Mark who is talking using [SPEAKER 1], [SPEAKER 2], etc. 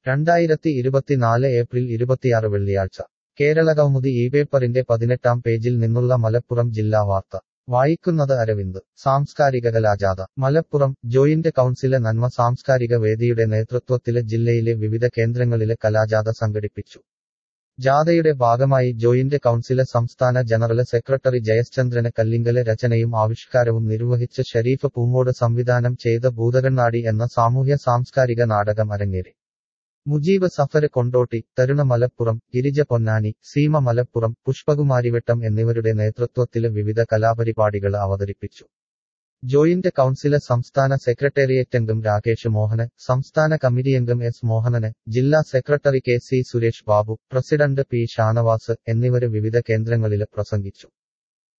[SPEAKER 1] രണ്ടായിരത്തി ഇരുപത്തിനാല് ഏപ്രിൽ ഇരുപത്തിയാറ് വെള്ളിയാഴ്ച കേരള കൗമുദി ഈ പേപ്പറിന്റെ പതിനെട്ടാം പേജിൽ നിന്നുള്ള മലപ്പുറം ജില്ലാ വാർത്ത വായിക്കുന്നത് അരവിന്ദ് സാംസ്കാരിക കലാജാഥ മലപ്പുറം ജോയിന്റ് കൗൺസില് നന്മ സാംസ്കാരിക വേദിയുടെ നേതൃത്വത്തില് ജില്ലയിലെ വിവിധ കേന്ദ്രങ്ങളില് കലാജാഥ സംഘടിപ്പിച്ചു ജാഥയുടെ ഭാഗമായി ജോയിന്റ് കൗൺസില് സംസ്ഥാന ജനറല് സെക്രട്ടറി ജയശ്ചന്ദ്രന് കല്ലിങ്കല് രചനയും ആവിഷ്കാരവും നിർവഹിച്ച് ഷരീഫ് പൂങ്ങോട് സംവിധാനം ചെയ്ത ഭൂതകണ്ണാടി എന്ന സാമൂഹ്യ സാംസ്കാരിക നാടകം അരങ്ങേറി മുജീബ് സഫര് കൊണ്ടോട്ടി തരുണ മലപ്പുറം ഗിരിജ പൊന്നാനി സീമ മലപ്പുറം പുഷ്പകുമാരിവട്ടം എന്നിവരുടെ നേതൃത്വത്തില് വിവിധ കലാപരിപാടികൾ അവതരിപ്പിച്ചു ജോയിന്റ് കൗൺസില് സംസ്ഥാന സെക്രട്ടേറിയറ്റംഗം രാകേഷ് മോഹന് സംസ്ഥാന കമ്മിറ്റിയംഗം എസ് മോഹനന് ജില്ലാ secretary K C Suresh Babu president P Shanavas എന്നിവര് വിവിധ കേന്ദ്രങ്ങളില് പ്രസംഗിച്ചു